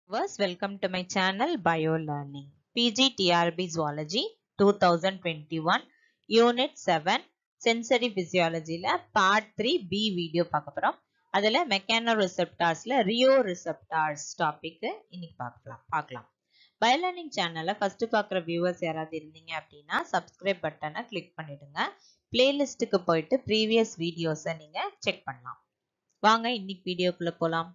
Viewers, welcome to my channel BioLearning. PGTRB Zoology 2021 Unit 7 Sensory Physiologyல Part 3 B video பார்க்க போறோம் அதுல மெக்கானோரிசெப்டார்ஸ்ல Rio receptors topic இன்னைக்கு பார்க்கலாம் பார்க்கலாம் பயோலேர்னிங் சேனலை ஃபர்ஸ்ட் பார்க்குற வியூவர்ஸ் யாராவது இருந்தீங்க அப்படின்னா சப்ஸ்கிரைப் பட்டனை கிளிக் பண்ணிடுங்க பிளேலிஸ்ட்டுக்கு போயிட்டு ப்ரீவியஸ் வீடியோஸை நீங்க செக் பண்ணலாம் வாங்க இன்னைக்கு வீடியோக்குள்ள போலாம்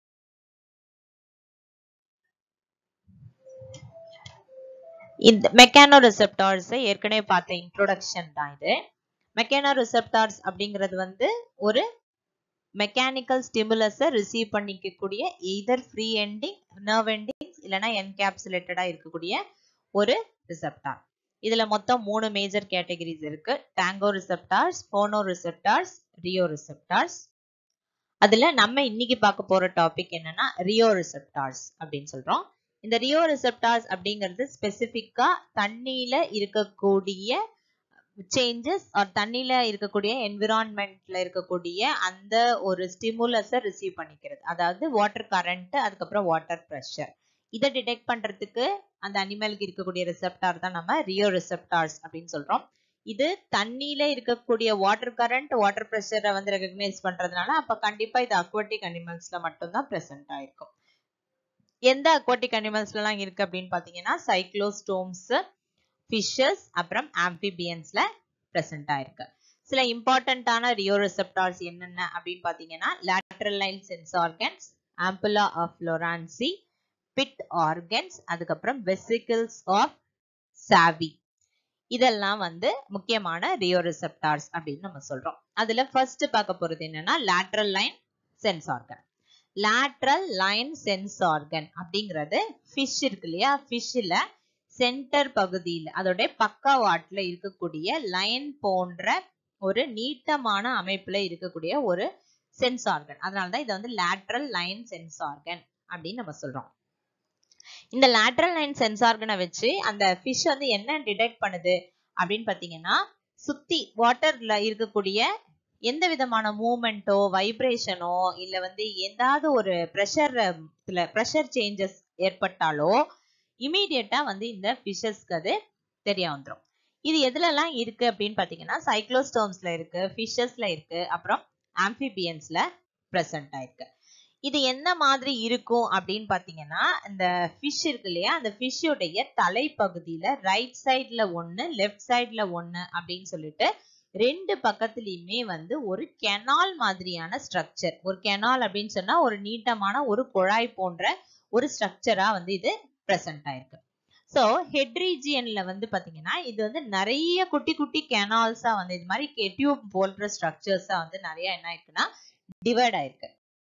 இந்த மெக்கானோ ரிசெப்டார்ஸ் ஏற்கனவே பார்த்த இன்ட்ரோடக்ஷன் தான் இது மெக்கானோ ரிசெப்டார்ஸ் அப்படிங்கிறது வந்து ஒரு மெக்கானிக்கல் ஸ்டிமுலஸை ரிசீவ் பண்ணிக்கக்கூடிய either free ending nerve endings இல்லைன்னா என்கேப்சுலேட்டடா இருக்கக்கூடிய ஒரு ரிசெப்டார் இதுல மொத்தம் மூணு மேஜர் கேட்டகரிஸ் இருக்கு tangoreceptors phonoreceptors rheoreceptors அதுல நம்ம இன்னைக்கு பார்க்க போற டாபிக் என்னன்னா ரியோ ரிசெப்டார்ஸ் அப்படின்னு சொல்றோம் இந்த ரியோ ரிசெப்டார்ஸ் அப்படிங்கிறது ஸ்பெசிஃபிக்கா தண்ணியில இருக்கக்கூடிய சேஞ்சஸ் தண்ணியில இருக்கக்கூடிய என்விரான்மெண்ட்ல இருக்கக்கூடிய அந்த ஒரு ஸ்டிமுலஸை ரிசீவ் பண்ணிக்கிறது அதாவது வாட்டர் கரண்ட் அதுக்கப்புறம் வாட்டர் ப்ரெஷர் இதை டிடெக்ட் பண்றதுக்கு அந்த அனிமலுக்கு இருக்கக்கூடிய ரிசெப்டார் தான் நம்ம ரியோ ரிசெப்டார்ஸ் அப்படின்னு சொல்றோம் இது தண்ணியில இருக்கக்கூடிய வாட்டர் கரண்ட் வாட்டர் ப்ரெஷரை வந்து ரெகக்னைஸ் பண்றதுனால அப்ப கண்டிப்பா இது அக்வாட்டிக் அனிமல்ஸ்ல மட்டும்தான் பிரசன்ட் ஆயிருக்கும் எந்த அக்வாட்டிக் அனிமல்ஸ்லாம் இருக்கு அப்படின்னு பாத்தீங்கன்னா சைக்ளோஸ்டோம்ஸ் ஃபிஷஸ் அப்புறம் ஆம்பிபியன்ஸ்ல பிரசன்ட் ஆயிருக்கு சில இம்பார்ட்டன்டான ரியோ ரிசெப்டார்ஸ் என்னென்ன அப்படின்னு பாத்தீங்கன்னா lateral line sense organs ampulla of Lorenzini pit organs அதுக்கப்புறம் வெசிக்கிள்ஸ் ஆஃப் சாவி இதெல்லாம் வந்து முக்கியமான ரியோ ரிசெப்டார்ஸ் அப்படின்னு நம்ம சொல்றோம் அதுல ஃபர்ஸ்ட் பார்க்க போறது என்னன்னா lateral line sense organ lateral line sense organ அப்படிங்கிறது ஃபிஷ் இருக்கு இல்லையா ஃபிஷ்ல சென்டர் பகுதியில் அதோட பக்கவாட்டுல இருக்கக்கூடிய லைன் போன்ற ஒரு நீட்டமான அமைப்புல இருக்கக்கூடிய ஒரு சென்ஸ் ஆர்கன் அதனாலதான் இதை வந்து லேட்ரல் லைன் சென்ஸ் ஆர்கன் அப்படின்னு நம்ம சொல்றோம் இந்த லேட்ரல் லைன் சென்ஸ் ஆர்கனை வச்சு அந்த ஃபிஷ் வந்து என்ன டிடெக்ட் பண்ணுது அப்படின்னு பாத்தீங்கன்னா சுத்தி வாட்டர்ல இருக்கக்கூடிய எந்த விதமான மூமெண்ட்டோ வைப்ரேஷனோ இல்ல வந்து ஏதாவது ஒரு ப்ரெஷர் ப்ரெஷர் சேஞ்சஸ் ஏற்பட்டாலோ இமீடியட்டா வந்து இந்த ஃபிஷஸ்க்கு அது தெரிய வந்துடும் இது எதுலலாம் இருக்கு அப்படின்னு பாத்தீங்கன்னா சைக்ளோஸ்டோம்ஸ்ல இருக்கு ஃபிஷஸ்ல இருக்கு அப்புறம் ஆம்பிபியன்ஸ்ல பிரசன்ட் ஆயிருக்கு இது என்ன மாதிரி இருக்கும் அப்படின்னு பாத்தீங்கன்னா இந்த ஃபிஷ் இருக்கு இல்லையா அந்த ஃபிஷ்ஷுடைய தலைப்பகுதியில ரைட் சைட்ல ஒன்னு லெஃப்ட் சைட்ல ஒன்னு அப்படின்னு சொல்லிட்டு ரெண்டு பக்கத்துலயுமே வந்து ஒரு கெனால் மாதிரியான ஸ்ட்ரக்சர் ஒரு கெனால் அப்படின்னு சொன்னா ஒரு நீட்டமான ஒரு குழாய் போன்ற ஒரு ஸ்ட்ரக்சரா வந்து இது பிரசன்ட் ஆயிருக்கு ஸோ ஹெட் ரீஜியன்ல வந்து பாத்தீங்கன்னா இது வந்து நிறைய குட்டி குட்டி கெனால்ஸா வந்து இது மாதிரி டியூப் போன்ற ஸ்ட்ரக்சர்ஸா வந்து நிறைய என்ன ஆயிருக்குன்னா டிவைட் ஆயிருக்கு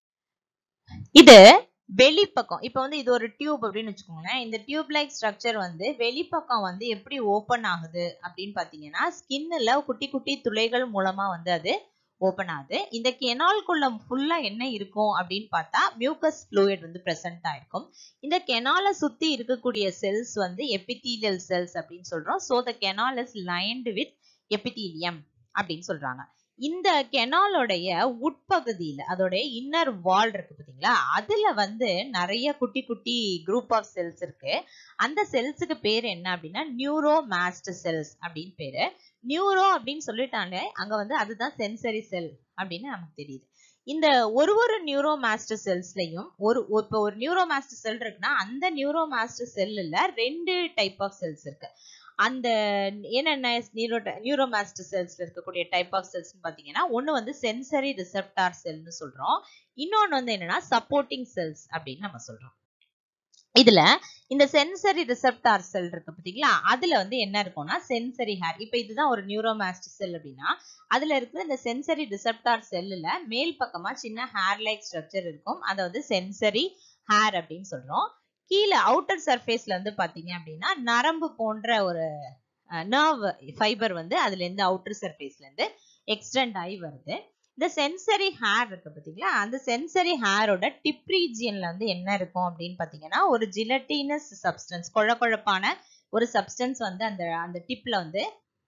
இது வெளிப்பக்கம் இப்போ வந்து இது ஒரு டியூப் அப்படின்னு வச்சுக்கோங்களேன் இந்த டியூப் லைக் ஸ்ட்ரக்சர் வந்து வெளிப்பக்கம் வந்து எப்படி ஓப்பன் ஆகுது அப்படின்னு பாத்தீங்கன்னா ஸ்கின்ல குட்டி குட்டி துளைகள் மூலமா வந்து அது ஓப்பன் ஆகுது இந்த கெனால்குள்ள ஃபுல்லா என்ன இருக்கும் அப்படின்னு பார்த்தா மியூக்கஸ் ஃப்ளூயிட் வந்து பிரசன்ட் ஆயிருக்கும் இந்த கெனாலை சுத்தி இருக்கக்கூடிய செல்ஸ் வந்து எபித்தீலியல் செல்ஸ் அப்படின்னு சொல்றோம் so the canal is lined with epithelium அப்படின்னு சொல்றாங்க இந்த கெனாலோடைய உட்பகுதியில அதோடைய இன்னர் வால் இருக்கு பாத்தீங்களா அதுல வந்து நிறைய குட்டி குட்டி குரூப் ஆஃப் செல்ஸ் இருக்கு அந்த செல்ஸுக்கு பேர் என்ன அப்படின்னா நியூரோ மாஸ்ட் செல்ஸ் அப்படின்னு பேரு நியூரோ அப்படின்னு சொல்லிட்டாலே அங்க வந்து அதுதான் சென்சரி செல் அப்படின்னு நமக்கு தெரியுது இந்த ஒரு ஒரு நியூரோ மாஸ்டர் செல்ஸ்லயும் ஒரு இப்போ ஒரு நியூரோ மாஸ்டர் செல் இருக்குன்னா அந்த நியூரோ மாஸ்டர் செல்லுல ரெண்டு டைப் ஆஃப் செல்ஸ் இருக்கு அந்த என்னென்ன நியூரோ நியூரோமாஸ்டர் செல்ஸ்ல இருக்கக்கூடிய டைப் ஆஃப் செல்ஸ் பாத்தீங்கன்னா ஒன்னு வந்து சென்சரி ரிசெப்டார் செல்னு சொல்றோம் இன்னொன்னு வந்து என்னன்னா சப்போர்ட்டிங் செல்ஸ் அப்படின்னு நம்ம சொல்றோம் இதுல இந்த சென்சரி ரிசெப்டார் செல் இருக்கு பாத்தீங்களா அதுல வந்து என்ன இருக்கும்னா சென்சரி ஹேர் இப்ப இதுதான் ஒரு நியூரோமாஸ்டர் செல் அப்படின்னா அதுல இருக்கிற இந்த சென்சரி ரிசெப்டார் செல்லுல மேல் பக்கமா சின்ன ஹேர் லைக் ஸ்ட்ரக்சர் இருக்கும் அதை வந்து சென்சரி ஹேர் அப்படின்னு சொல்றோம் கீழே அவுட்டர் சர்ஃபேஸ்ல வந்து பாத்தீங்க அப்படின்னா நரம்பு போன்ற ஒரு நர்வ் ஃபைபர் வந்து அதுல இருந்து அவுட்டர் சர்ஃபேஸ்ல இருந்து எக்ஸ்டெண்ட் ஆகி வருது இந்த சென்சரி ஹேர் இருக்கு பாத்தீங்களா அந்த சென்சரி ஹேரோட டிப் ரீஜியன்ல வந்து என்ன இருக்கும் அப்படின்னு பாத்தீங்கன்னா ஒரு ஜிலட்டினஸ் சப்ஸ்டன்ஸ் குழ குழப்பான ஒரு சப்ஸ்டன்ஸ் வந்து அந்த அந்த டிப்ல வந்து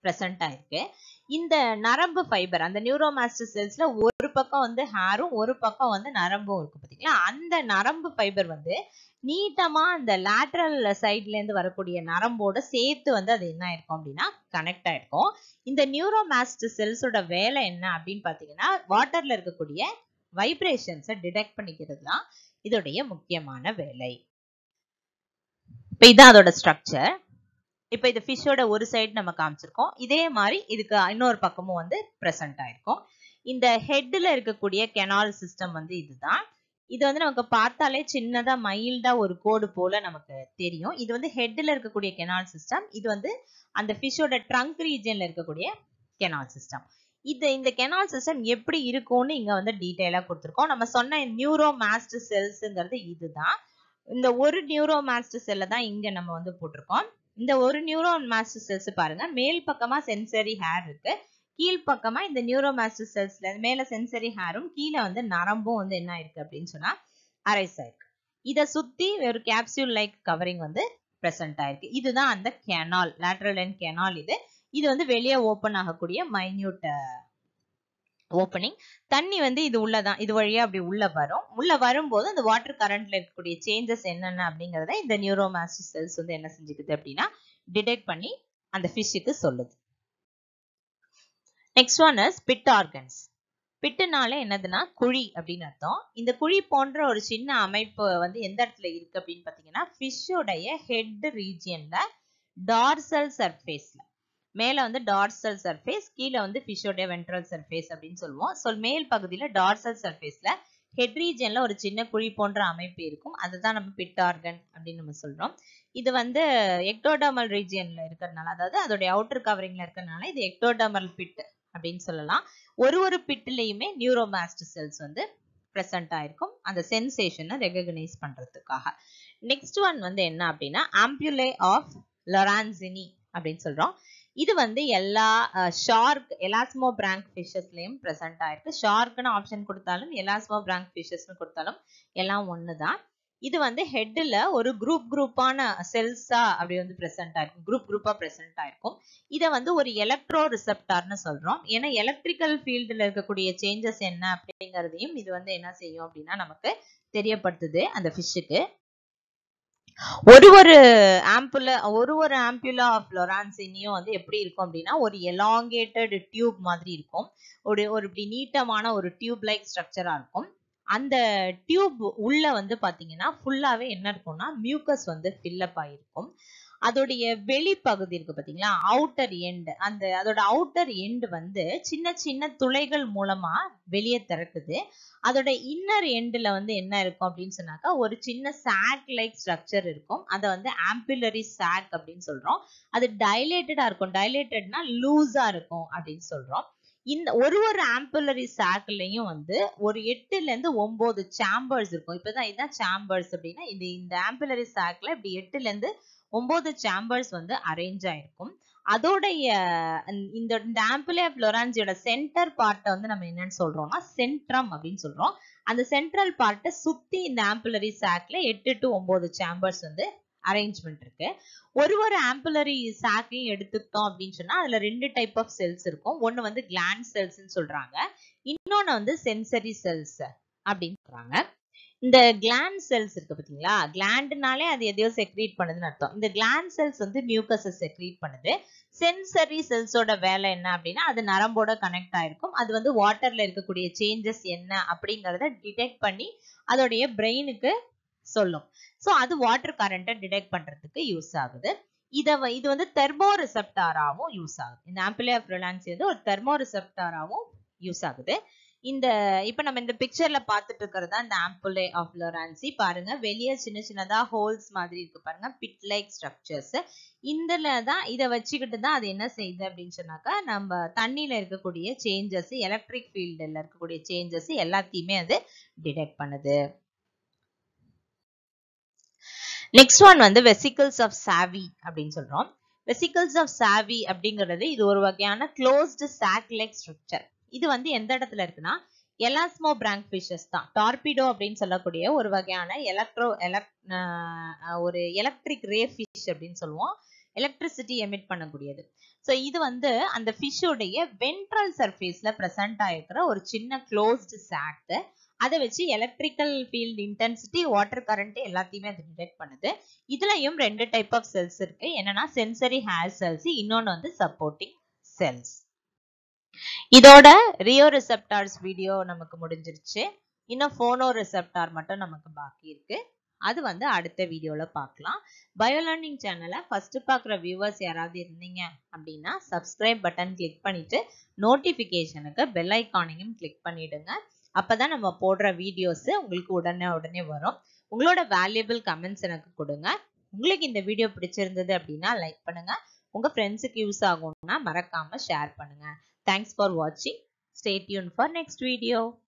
பிரசன்ட் ஆயிருக்கு இந்த நரம்பு ஃபைபர் அந்த நியூரோமாஸ்டர் செல்ஸ்ல ஒரு பக்கம் வந்து ஹேரும் ஒரு பக்கம் வந்து நரம்பும் இருக்கு பாத்தீங்களா அந்த நரம்பு ஃபைபர் வந்து நீட்டமா அந்த லேட்ரல் சைட்ல இருந்து வரக்கூடிய நரம்போட சேர்த்து வந்து அது என்ன ஆயிருக்கும் அப்படின்னா கனெக்ட் ஆயிருக்கும் இந்த நியூரோமாஸ்டர் செல்ஸோட வேலை என்ன அப்படின்னு பாத்தீங்கன்னா வாட்டர்ல இருக்கக்கூடிய வைப்ரேஷன்ஸை டிடெக்ட் பண்ணிக்கிறது தான் இதோடைய முக்கியமான வேலை இப்ப இதான் அதோட ஸ்ட்ரக்சர் இப்ப இது ஃபிஷ்ஷோட ஒரு சைடு நம்ம காமிச்சிருக்கோம் இதே மாதிரி இதுக்கு இன்னொரு பக்கமும் வந்து பிரசன்ட் ஆயிருக்கும் இந்த ஹெட்ல இருக்கக்கூடிய கெனால் சிஸ்டம் வந்து இதுதான் இது வந்து நமக்கு பார்த்தாலே சின்னதா மைல்டா ஒரு கோடு போல நமக்கு தெரியும் இது வந்து ஹெட்ல இருக்கக்கூடிய கெனால் சிஸ்டம் இது வந்து அந்த ஃபிஷ்ஷோட ட்ரங்க் ரீஜன்ல இருக்கக்கூடிய கெனால் சிஸ்டம் இது இந்த கெனால் சிஸ்டம் எப்படி இருக்கும்னு இங்க வந்து டீட்டெயிலா கொடுத்துருக்கோம் நம்ம சொன்ன நியூரோ மாஸ்டர் செல்ஸ்ங்கிறது இதுதான் இந்த ஒரு நியூரோ மாஸ்டர் செல்லை தான் இங்க நம்ம வந்து போட்டிருக்கோம் இந்த ஒரு நியூரோ மாஸ்டர் செல்ஸ் பாருங்க மேல் பக்கமா சென்சரி ஹேர் இருக்கு கீழ் பக்கமா இந்த நியூரோ மாஸ்டர் செல்ஸ்ல மேல சென்சரி ஹேரும் கீழே வந்து நரம்பும் வந்து என்ன இருக்கு அப்படின்னு சொன்னா அரைஸ் ஆயிருக்கு இதை சுத்தி ஒரு கேப்சியூல் லைக் கவரிங் வந்து பிரசன்ட் ஆயிருக்கு இதுதான் அந்த கெனால் லேட்ரல் அண்ட் கெனால் இது இது வந்து வெளியே ஓப்பன் ஆகக்கூடிய மைன்யூட் ஓப்பனிங் தண்ணி வந்து இது உள்ளதான் இது வழியா அப்படி உள்ள வரும் உள்ள வரும்போது அந்த வாட்டர் கரண்ட்ல இருக்கக்கூடிய சேஞ்சஸ் என்னென்ன அப்படிங்கறத இந்த நியூரோமாஸ்டர் செல்ஸ் வந்து என்ன செஞ்சுக்குது அப்படின்னா டிடெக்ட் பண்ணி அந்த ஃபிஷ்ஷுக்கு சொல்லுது next one is pit organs பிட்டுனால என்னதுன்னா குழி அப்படின்னு அர்த்தம் இந்த குழி போன்ற ஒரு சின்ன அமைப்பு வந்து எந்த இடத்துல இருக்கு அப்படின்னு பாத்தீங்கன்னா ஃபிஷ்ஷோடைய ஹெட் ரீஜியன்ல டார்சல் சர்ஃபேஸ்ல மேல வந்து டார்சல் சர்ஃபேஸ் கீழே வந்து ஃபிஷ்ஷோட வென்ட்ரல் சர்ஃபேஸ் அப்படின்னு சொல்லுவோம் ஸோ மேல் பகுதியில டார்சல் சர்ஃபேஸ்ல ஹெட் ரீஜன்ல ஒரு சின்ன குழி போன்ற அமைப்பு இருக்கும் அதுதான் நம்ம பிட் ஆர்கன் அப்படின்னு நம்ம சொல்றோம் இது வந்து எக்டோடர்மல் ரீஜியன்ல இருக்கிறதுனால அதாவது அதோடைய அவுட்டர் கவரிங்ல இருக்கிறதுனால இது எக்டோடர்மல் பிட் அப்படின்னு சொல்லலாம் ஒரு ஒரு பிட்லயுமே நியூரோமாஸ்ட் செல்ஸ் வந்து ப்ரெசன்ட் ஆயிருக்கும் அந்த சென்சேஷனை ரெகக்னைஸ் பண்றதுக்காக நெக்ஸ்ட் ஒன் வந்து என்ன அப்படின்னா ஆம்பியுலே ஆஃப் லொரான்சினி அப்படின்னு சொல்றோம் இது வந்து எல்லா ஷார்க் எலாஸ்மோ பிராங்க் ஃபிஷஸ்லயும் ப்ரெசென்ட் ஆயிருக்கு ஷார்க்னு ஆப்ஷன் கொடுத்தாலும் எலாஸ்மோ பிராங்க் ஃபிஷஸ்னு கொடுத்தாலும் எல்லாம் ஒன்று தான் இது வந்து ஹெட்டில் ஒரு குரூப் குரூப்பான செல்ஸா அப்படி வந்து ப்ரெசென்ட் ஆயிருக்கும் குரூப் குரூப்பா ப்ரெசென்ட் ஆயிருக்கும் இதை வந்து ஒரு எலக்ட்ரோ ரிசப்டார்னு சொல்றோம் ஏன்னா எலக்ட்ரிக்கல் ஃபீல்டில் இருக்கக்கூடிய சேஞ்சஸ் என்ன அப்படிங்கிறதையும் இது வந்து என்ன செய்யும் அப்படின்னா நமக்கு தெரியப்படுத்துது அந்த ஃபிஷ்ஷுக்கு ஒரு ஒரு ஆம்புல ஒரு ஒரு ஆம்புலா ஆஃப் லொரான்சினியும் வந்து எப்படி இருக்கும் அப்படின்னா ஒரு எலாங்கேட்டட் டியூப் மாதிரி இருக்கும் ஒரு ஒரு இப்படி நீட்டமான ஒரு டியூப் லைக் ஸ்ட்ரக்சரா இருக்கும் அந்த டியூப் உள்ள வந்து பாத்தீங்கன்னா ஃபுல்லாவே என்ன இருக்கும்னா மியூக்கஸ் வந்து ஃபில்லப் ஆயிருக்கும் அதோடைய வெளிப்பகுதி இருக்கு பாத்தீங்களா அவுட்டர் எண்ட் அந்த அதோட அவுட்டர் எண்ட் வந்து சின்ன சின்ன துளைகள் மூலமா வெளியே திறக்குது அதோட இன்னர் எண்டில் வந்து என்ன இருக்கும் அப்படின்னு சொன்னாக்கா ஒரு சின்ன சாக் லைக் ஸ்ட்ரக்சர் இருக்கும் அதை வந்து ஆம்பிலரி சாக் அப்படின்னு சொல்றோம் அது டைலேட்டடா இருக்கும் டைலேட்டட்னா லூஸா இருக்கும் அப்படின்னு சொல்றோம் இந்த ஒரு ஒரு ஆம்பிளரி சாக்லயும் வந்து ஒரு எட்டுல இருந்து ஒன்பது சாம்பர்ஸ் இருக்கும் இப்பதான் இதுதான் சாம்பர்ஸ் அப்படின்னா இது இந்த ஆம்பிளரி சாக்ல இப்படி எட்டுல இருந்து ஒன்பது சாம்பர்ஸ் வந்து அரேஞ்ச் ஆயிருக்கும் அதோடைய இந்த இந்த ஆம்பிளே ஃப்ளோரான்சியோட சென்டர் பார்ட்டை வந்து நம்ம என்னன்னு சொல்றோம்னா சென்ட்ரம் அப்படின்னு சொல்றோம் அந்த சென்ட்ரல் பார்ட்டை சுத்தி இந்த ஆம்பிளரி சாக்ல எட்டு டு ஒன்பது சாம்பர்ஸ் வந்து அரேஞ்ச்மெண்ட் இருக்கு ஒரு ஒரு ஆம்பிளரி சாக்கையும் எடுத்துக்கிட்டோம் அப்படின்னு சொன்னா அதுல ரெண்டு டைப் ஆஃப் செல்ஸ் இருக்கும் ஒன்னு வந்து கிளாண்ட் செல்ஸ்ன்னு சொல்றாங்க இன்னொன்னு வந்து சென்சரி செல்ஸ் அப்படின்னு சொல்றாங்க இந்த கிளாண்ட் செல்ஸ் இருக்கு பாத்தீங்களா கிளாண்ட்னாலே அது எதையோ செக்ரீட் பண்ணுதுன்னு அர்த்தம் இந்த கிளாண்ட் செல்ஸ் வந்து மியூக்கஸை செக்ரீட் பண்ணுது சென்சரி செல்ஸோட வேலை என்ன அப்படின்னா அது நரம்போட கனெக்ட் ஆயிருக்கும் அது வந்து வாட்டர்ல இருக்கக்கூடிய சேஞ்சஸ் என்ன அப்படிங்கறத டிடெக்ட் பண்ணி அதோடைய பிரெயினுக்கு சொல்லும் ஸோ அது வாட்டர் கரண்ட்டை டிடெக்ட் பண்றதுக்கு யூஸ் ஆகுது இத இது வந்து தெர்மோ ரிசப்டாராவும் யூஸ் ஆகுது இந்த ஆம்பிளியா ஃப்ரிலான்சி வந்து ஒரு தெர்மோ ரிசப்டாராவும் யூஸ் ஆகுது இந்த இப்ப நம்ம இந்த பிக்சர்ல பாத்துட்டு இருக்கிறது தான் இந்த ஆம்புலே ஆஃப் லொரான்சி பாருங்க வெளியே சின்ன சின்னதா ஹோல்ஸ் மாதிரி இருக்கு பாருங்க பிட் லைக் ஸ்ட்ரக்சர்ஸ் இதுல தான் இதை வச்சுக்கிட்டு தான் அது என்ன செய்யுது அப்படின்னு சொன்னாக்கா நம்ம தண்ணியில இருக்கக்கூடிய சேஞ்சஸ் எலக்ட்ரிக் ஃபீல்டுல இருக்கக்கூடிய சேஞ்சஸ் எல்லாத்தையுமே அது டிடெக்ட் பண்ணுது நெக்ஸ்ட் ஒன் வந்து வெசிக்கிள்ஸ் ஆஃப் சாவி அப்படின்னு சொல்றோம் வெசிக்கிள்ஸ் ஆஃப் சாவி அப்படிங்கிறது இது ஒரு வகையான க்ளோஸ்டு சாக் லைக் ஸ்ட்ரக்சர் இது வந்து எந்த இடத்துல இருக்குன்னா எலாஸ்மோ பிராங்க் ஃபிஷஸ் தான் டார்பிடோ அப்படின்னு சொல்லக்கூடிய ஒரு வகையான எலக்ட்ரோ எலக் ஒரு எலக்ட்ரிக் ரே ஃபிஷ் அப்படின்னு சொல்லுவோம் எலக்ட்ரிசிட்டி எமிட் பண்ணக்கூடியது ஸோ இது வந்து அந்த ஃபிஷ்ஷோடைய வென்ட்ரல் சர்ஃபேஸ்ல ப்ரெசென்ட் ஆயிருக்கிற ஒரு சின்ன க்ளோஸ்டு சாக் அதை வச்சு electrical field intensity water current எல்லாத்தையுமே அது டிடெக்ட் பண்ணுது இதுலயும் ரெண்டு டைப் ஆஃப் செல்ஸ் இருக்கு என்னன்னா சென்சரி ஹேர் செல்ஸ் இன்னொன்னு வந்து சப்போர்ட்டிங் செல்ஸ் இதோட ரியோ ரிசெப்டார்ஸ் வீடியோ நமக்கு முடிஞ்சிருச்சு இன்னும் ஃபோனோ ரிசெப்டார் மட்டும் நமக்கு பாக்கி இருக்கு அது வந்து அடுத்த வீடியோல பார்க்கலாம் பயோலேர்னிங் சேனலை ஃபர்ஸ்ட் பார்க்குற வியூவர்ஸ் யாராவது இருந்தீங்க அப்படின்னா சப்ஸ்கிரைப் பட்டன் கிளிக் பண்ணிட்டு நோட்டிஃபிகேஷனுக்கு பெல் ஐக்கானையும் கிளிக் பண்ணிடுங்க அப்பதான் நம்ம போடுற வீடியோஸ் உங்களுக்கு உடனே உடனே வரும் உங்களோட வேல்யூபிள் கமெண்ட்ஸ் எனக்கு கொடுங்க உங்களுக்கு இந்த வீடியோ பிடிச்சிருந்தது அப்படின்னா லைக் பண்ணுங்க உங்க ஃப்ரெண்ட்ஸுக்கு யூஸ் ஆகும்னா மறக்காம ஷேர் பண்ணுங்க தேங்க்ஸ் ஃபார் வாட்சிங் stay tuned for next video